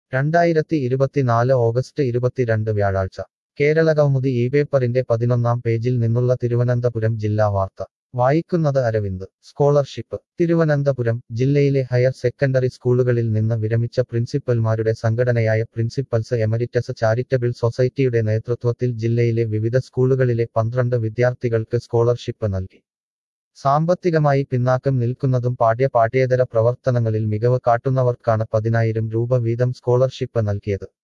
രണ്ടായിരത്തി ഇരുപത്തിനാല് ഓഗസ്റ്റ് ഇരുപത്തിരണ്ട് വ്യാഴാഴ്ച കേരളകൗമുദി ഈ പേപ്പറിന്റെ പതിനൊന്നാം പേജിൽ നിന്നുള്ള തിരുവനന്തപുരം ജില്ലാ വാർത്ത വായിക്കുന്നത് അരവിന്ദ് സ്കോളർഷിപ്പ് തിരുവനന്തപുരം ജില്ലയിലെ ഹയർ സെക്കൻഡറി സ്കൂളുകളിൽ നിന്ന് വിരമിച്ച പ്രിൻസിപ്പൽമാരുടെ സംഘടനയായ പ്രിൻസിപ്പൽസ് എമരിറ്റസ് ചാരിറ്റബിൾ സൊസൈറ്റിയുടെ നേതൃത്വത്തിൽ ജില്ലയിലെ വിവിധ സ്കൂളുകളിലെ പന്ത്രണ്ട് വിദ്യാർത്ഥികൾക്ക് സ്കോളർഷിപ്പ് നൽകി സാമ്പത്തികമായി പിന്നാക്കം നിൽക്കുന്നതും പാഠ്യ പാഠ്യേതര പ്രവർത്തനങ്ങളിൽ മികവ് കാട്ടുന്നവർക്കാണ് പതിനായിരം രൂപ വീതം സ്കോളർഷിപ്പ് നൽകിയത്